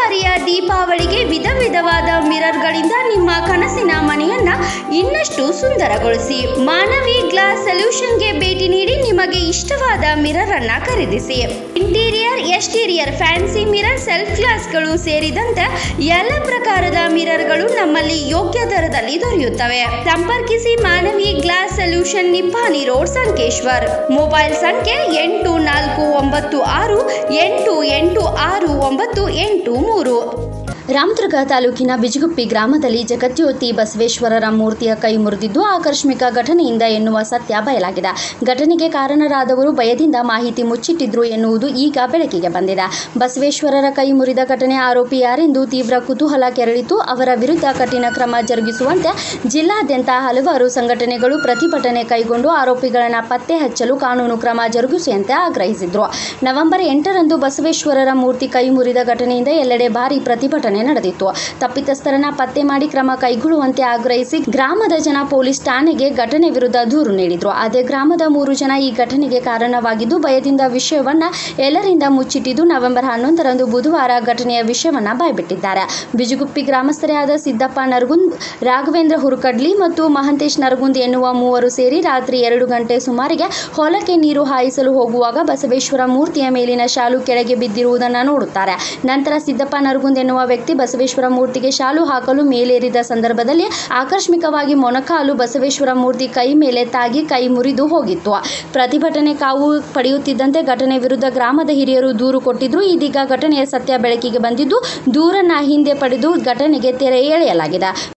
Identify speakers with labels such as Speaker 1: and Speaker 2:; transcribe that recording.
Speaker 1: ಬಾರಿಯ ದೀಪಾವಳಿಗೆ ವಿಧ ವಿಧವಾದ ಮಿರರ್ಗಳಿಂದ ನಿಮ್ಮ ಕನಸಿನ ಮನೆಯನ್ನ ಇನ್ನಷ್ಟು ಸುಂದರಗೊಳಿಸಿ ಮಾನವಿ ಗ್ಲಾಸ್ ಸೊಲ್ಯೂಷನ್ಗೆ ಭೇಟಿ ನೀಡಿ ನಿಮಗೆ ಇಷ್ಟವಾದ ಮಿರರ್ ಅನ್ನ ಖರೀದಿಸಿ interior exterior fancy mirror self ಗ್ಲಾಸ್ಗಳು ಸೇರಿದಂತೆ ಎಲ್ಲ ಪ್ರಕಾರದ ಮಿರರ್ಗಳು ನಮ್ಮಲ್ಲಿ ಯೋಗ್ಯ ದರದಲ್ಲಿ ದೊರೆಯುತ್ತವೆ ಸಂಪರ್ಕಿಸಿ Manvi glass solution Nippani road Sankeshwar mobile ಸಂಖ್ಯೆ ಎಂಟು ನಾಲ್ಕು ಒಂಬತ್ತು ಆರು ಎಂಟು ಎಂಟು ಆರು ಒಂಬತ್ತು ಎಂಟು ಮೂರು ರಾಮದುರ್ಗ ತಾಲೂಕಿನ ಬಿಜಗುಪ್ಪಿ ಗ್ರಾಮದಲ್ಲಿ ಜಗಜ್ಯೋತಿ ಬಸವೇಶ್ವರರ ಮೂರ್ತಿಯ ಕೈ ಮುರಿದಿದ್ದು ಆಕಸ್ಮಿಕ ಘಟನೆಯಿಂದ ಎನ್ನುವ ಸತ್ಯ ಬಯಲಾಗಿದೆ ಘಟನೆಗೆ ಕಾರಣರಾದವರು ಭಯದಿಂದ ಮಾಹಿತಿ ಮುಚ್ಚಿಟ್ಟಿದ್ರು ಎನ್ನುವುದು ಈಗ ಬೆಳಕಿಗೆ ಬಂದಿದೆ ಬಸವೇಶ್ವರರ ಕೈ ಮುರಿದ ಘಟನೆ ಆರೋಪಿ ಯಾರೆಂದು ತೀವ್ರ ಕುತೂಹಲ ಕೆರಳಿತು ಅವರ ವಿರುದ್ಧ ಕಠಿಣ ಕ್ರಮ ಜರುಗಿಸುವಂತೆ ಜಿಲ್ಲಾದ್ಯಂತ ಹಲವಾರು ಸಂಘಟನೆಗಳು ಪ್ರತಿಭಟನೆ ಕೈಗೊಂಡು ಆರೋಪಿಗಳನ್ನು ಪತ್ತೆ ಹಚ್ಚಲು ಕಾನೂನು ಕ್ರಮ ಜರುಗಿಸುವಂತೆ ಆಗ್ರಹಿಸಿದ್ರು ನವೆಂಬರ್ ಎಂಟರಂದು ಬಸವೇಶ್ವರರ ಮೂರ್ತಿ ಕೈ ಮುರಿದ ಘಟನೆಯಿಂದ ಎಲ್ಲೆಡೆ ಭಾರಿ ಪ್ರತಿಭಟನೆ ನಡೆದಿತ್ತು ತಪ್ಪಿತಸ್ಥರನ್ನ ಪತ್ತೆ ಮಾಡಿ ಕ್ರಮ ಕೈಗೊಳ್ಳುವಂತೆ ಆಗ್ರಹಿಸಿ ಗ್ರಾಮದ ಜನ ಪೊಲೀಸ್ ಠಾಣೆಗೆ ಘಟನೆ ವಿರುದ್ಧ ದೂರು ನೀಡಿದ್ರು ಅದೇ ಗ್ರಾಮದ ಮೂರು ಜನ ಈ ಘಟನೆಗೆ ಕಾರಣವಾಗಿದ್ದು ಭಯದಿಂದ ವಿಷಯವನ್ನ ಎಲ್ಲರಿಂದ ಮುಚ್ಚಿಟ್ಟಿದ್ದು ನವೆಂಬರ್ ಹನ್ನೊಂದರಂದು ಬುಧವಾರ ಘಟನೆಯ ವಿಷಯವನ್ನ ಬಾಯ್ಬಿಟ್ಟಿದ್ದಾರೆ ಬಿಜುಗುಪ್ಪಿ ಗ್ರಾಮಸ್ಥರೇ ಆದ ಸಿದ್ದಪ್ಪ ನರಗುಂದ್ ರಾಘವೇಂದ್ರ ಹುರುಕಡ್ಲಿ ಮತ್ತು ಮಹಂತೇಶ್ ನರಗುಂದ್ ಎನ್ನುವ ಮೂವರು ಸೇರಿ ರಾತ್ರಿ ಎರಡು ಗಂಟೆ ಸುಮಾರಿಗೆ ಹೊಲಕ್ಕೆ ನೀರು ಹಾಯಿಸಲು ಹೋಗುವಾಗ ಬಸವೇಶ್ವರ ಮೂರ್ತಿಯ ಮೇಲಿನ ಶಾಲು ಕೆಳಗೆ ಬಿದ್ದಿರುವುದನ್ನು ನೋಡುತ್ತಾರೆ ನಂತರ ಸಿದ್ದಪ್ಪ ನರಗುಂದ್ ಎನ್ನುವ ವ್ಯಕ್ತಿ ಬಸವೇಶ್ವರ ಮೂರ್ತಿಗೆ ಶಾಲು ಹಾಕಲು ಮೇಲೇರಿದ ಸಂದರ್ಭದಲ್ಲಿ ಆಕಸ್ಮಿಕವಾಗಿ ಮೊಣಕಾಲು ಬಸವೇಶ್ವರ ಮೂರ್ತಿ ಕೈ ಮೇಲೆ ತಾಗಿ ಕೈ ಮುರಿದು ಹೋಗಿತ್ತು ಪ್ರತಿಭಟನೆ ಕಾವು ಪಡೆಯುತ್ತಿದ್ದಂತೆ ಘಟನೆ ವಿರುದ್ಧ ಗ್ರಾಮದ ಹಿರಿಯರು ದೂರು ಕೊಟ್ಟಿದ್ರು ಇದೀಗ ಘಟನೆಯ ಸತ್ಯ ಬೆಳಕಿಗೆ ಬಂದಿದ್ದು ದೂರನ್ನ ಹಿಂದೆ ಪಡೆದು ಘಟನೆಗೆ ತೆರೆ ಎಳೆಯಲಾಗಿದೆ